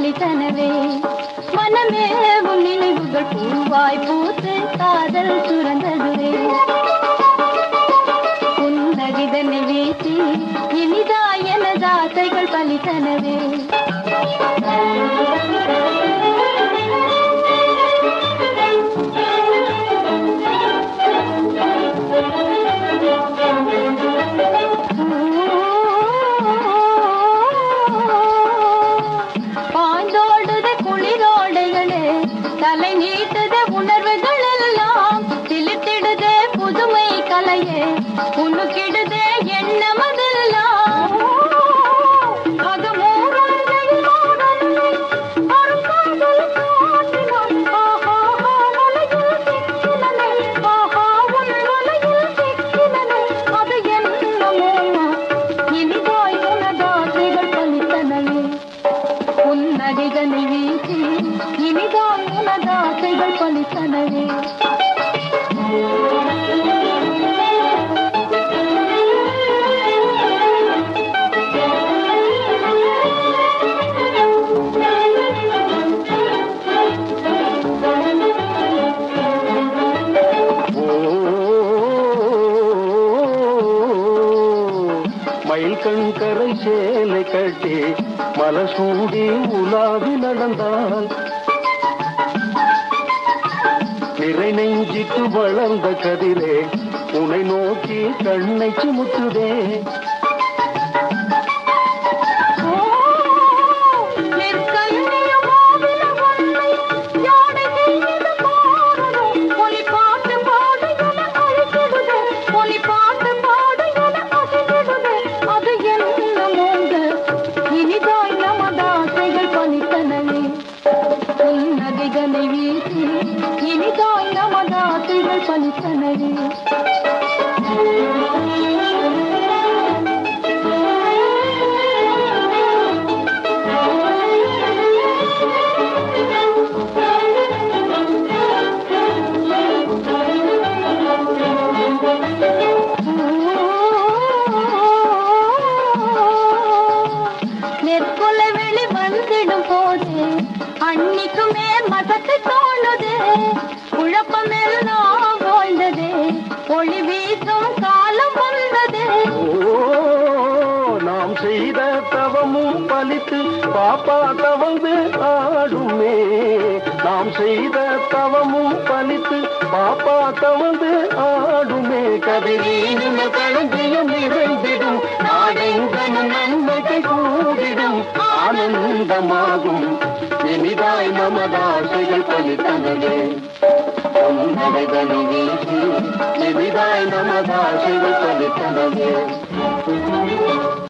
பலித்தனவே மனமேவும் நினைவுகள் பூவாய் பூத்து காதல் சுரந்ததுவே புன்னகிதனை வீசி இனிதாய் எனது ஆசைகள் பலித்தனவே பாய்ந்தோடுத குளிரோடைகளே தலை நீட்டுத உணர்வுகள் எல்லாம் சிலித்திடுதே புதுமை கலையே உனக்கிடுதே எண்ணமதெல்லாம் அது மூடும் வெண்பாடலை, அருங்காதல் காட்டினான். ஆஹா, வலையில் சிக்கினனே, ஆஹா, உன் வலையில் சிக்கினனே. அது என்னமோ இனிதாய் உனதாசைகள் பலித்தனவே புன்னகைதனை வீசி இனிதான் உனதாசைகள் பலித்தனவே மயில் கண்கரை சேலை கட்டி மலர் சூடி உலாவி நடந்தால் நிறை நெஞ்சிட்டு வளர்ந்த கதிரே உனை நோக்கி கண்ணை சுமுத்துதே நெற்கண்ணிய மாவில உன்னை யானை செய்து பாடணும். ஒலி பாட்டு பாடு என அழைத்திடுதே. ஒலி பாட்டு பாடு என அசைந்திடுதே. அது என்னமோங்க இனிதாய் நமதாசைகள் பலித்தனவே புன்னகைகளை வீசி இனிதாய் நமதாசைகள் பலித்தனவே நெற்குல வெளி வந்திடும் போது அன்னிக்குமே மதத்து தோணுது குழப்பமெல்லாம் வாழ்ந்தது ஒளி வீசும் காலம் வந்தது ஓ நாம் செய்த தவமும் பலித்து பாப்பா தவந்து ஆடுமே நாம் செய்த தவமும் பலித்து பாப்பா தவந்து ஆடுமே கதிரீன களஞ்சியம் நிறைந்திடும் நாடெங்கனும் நன்மைகள் கூடிடும் ஆனந்தமாகும் இனிதாய் நமதாசைகள் பலித்தனவே பொன்னடைதனை வீசி இனிதாய் நமதாசைகள் பலித்தனவே